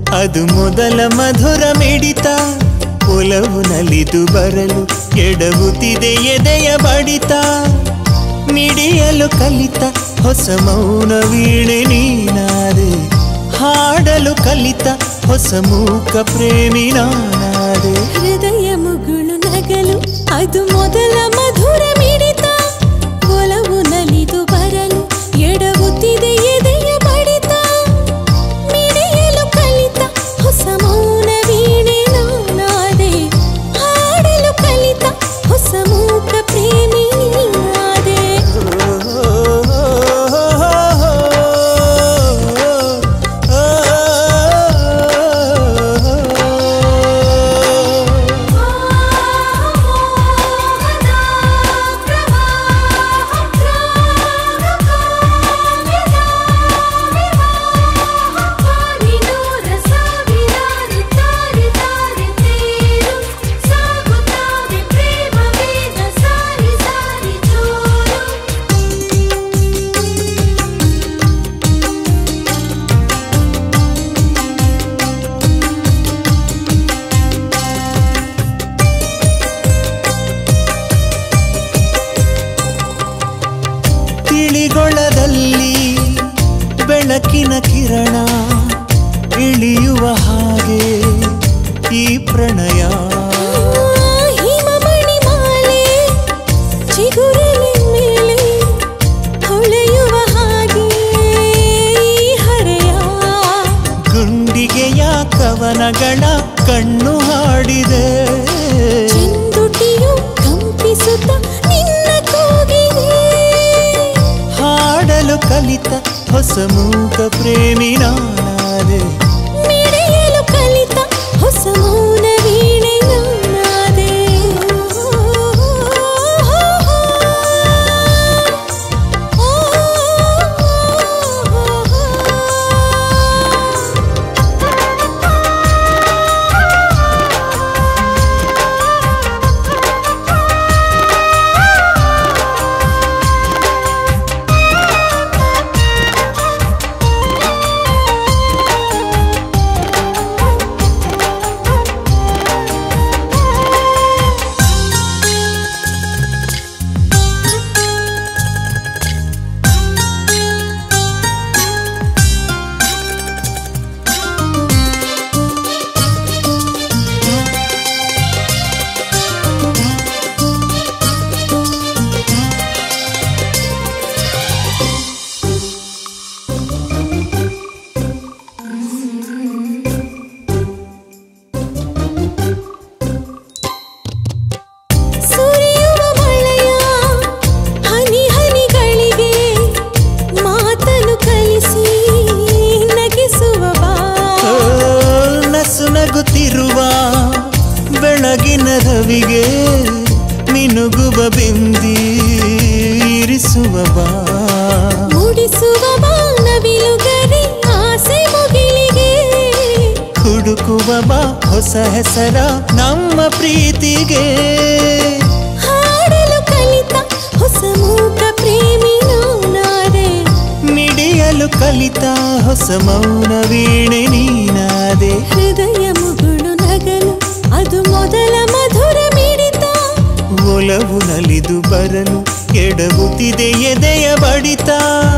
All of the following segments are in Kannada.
ಅದು ಮೊದಲ ಮಧುರ ಮಿಡಿತ ಒಲವು ನಲಿದು ಬರಲು ಎಡವುತ್ತಿದೆ ಎದೆಯ ಬಡಿತ ಮಿಡಿಯಲು ಕಲಿತ ಹೊಸ ಮೌನ ವೀಣೆ ನೀನಾದೆ ಹಾಡಲು ಕಲಿತ ಹೊಸ ಮೂಕ ಪ್ರೇಮಿ ನಾನಾದೆ ಹೃದಯ ಮುಗುಳು ನಗಲು ಅದು ಮೊದಲ ಮಧುರ ಮಿಡಿತ ಒಲವು ನಲಿದು ಬರಲು ಎಡವುತ್ತಿದೆ ಎದೆಯ ಬಡಿತ ಮಿಡಿಯಲು ಕಲಿತ ಹೊಸ ಮೌನ ವೀಣೆ ನಾನಾದೆ ಹಾಡಲು ಕಲಿತ ಹೊಸ ಮೂಕ ಪ್ರೇಮಿ ನೀನಾದೆ ತಿಳಿಗೊಳದಲ್ಲಿ ಬೆಳಕಿನ ಕಿರಣ ಇಳಿಯುವ ಹಾಗೆ ಈ ಪ್ರಣಯ ಹಿಮಮಣಿ ಮಾಲೆ ಚಿಗುರಲೆ ಮೇಲೆ ಹೊಳೆಯುವ ಹಾಗೆ ಈ ಹರೆಯ ಗುಂಡಿಗೆಯ ಕವನಗಳ ಕಣ್ಣು ಹಾಡಿದೆ ಚೆಂದುಟಿಯು ಕಂಪಿಸುತ್ತ ನಿನ್ನ ಕೂಗಿದೆ ಹಾಡಲು ಕಲಿತ ಹೊಸ ಮೂಕ ಪ್ರೇಮಿ ನಾನಾದೆ ಮಿಡಿಯಲು ಕಲಿತ ಹೊಸ ಮೌನ ವೀಣೆ ನಾನಾದೆ ಸುರಿಯುವ ಮಳೆಯ ಹನಿ ಹನಿಗಳಿಗೆ ಮಾತನು ಕಲಿಸಿ ನಗಿಸುವ ಬಾ ಓ, ನಸು ನಗುತ್ತಿರುವ ಬೆಳಗಿನ ರವಿಗೆ ಮಿನುಗುವ ಬಿಂದಿ ಇರಿಸುವ ಬಾ ಮೂಡಿಸುವ ಬಾನವಿಲುಗರಿ ಆಸೆ ಮುಗಿಲಿಗೆ ಹುಡುಕುವ ಬಾ ಹೊಸ ಹೆಸರ ನಮ್ಮ ಪ್ರೀತಿಗೆ ಹಾಡಲು ಕಲಿತ ಹೊಸ ಮೂಕ ಪ್ರೇಮಿ ನಾನಾದೆ ಮಿಡಿಯಲು ಕಲಿತ ಹೊಸ ಮೌನ ವೀಣೆ ನೀನಾದೆ ಹೃದಯ ಮುಗುಳು ನಗಲು ಅದು ಮೊದಲ ಮಧುರ ಮಿಡಿತ ಒಲವು ನಲಿದು ಬರಲು ಎಡವುತ್ತಿದೆ ಎದೆಯ ಬಡಿತ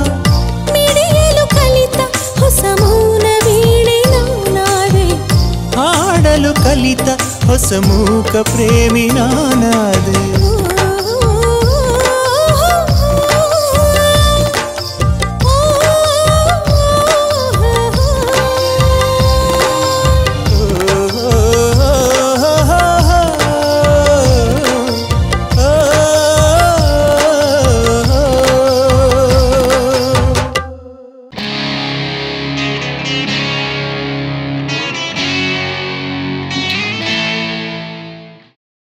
ಮಿಡಿಯಲು ಕಲಿತ ಹೊಸ ಮೌನ ವೀಣೆ ನಾನಾದೆ ಹಾಡಲು ಕಲಿತ ಹೊಸ ಮೂಕ ಪ್ರೇಮಿ ನಾನಾದೆ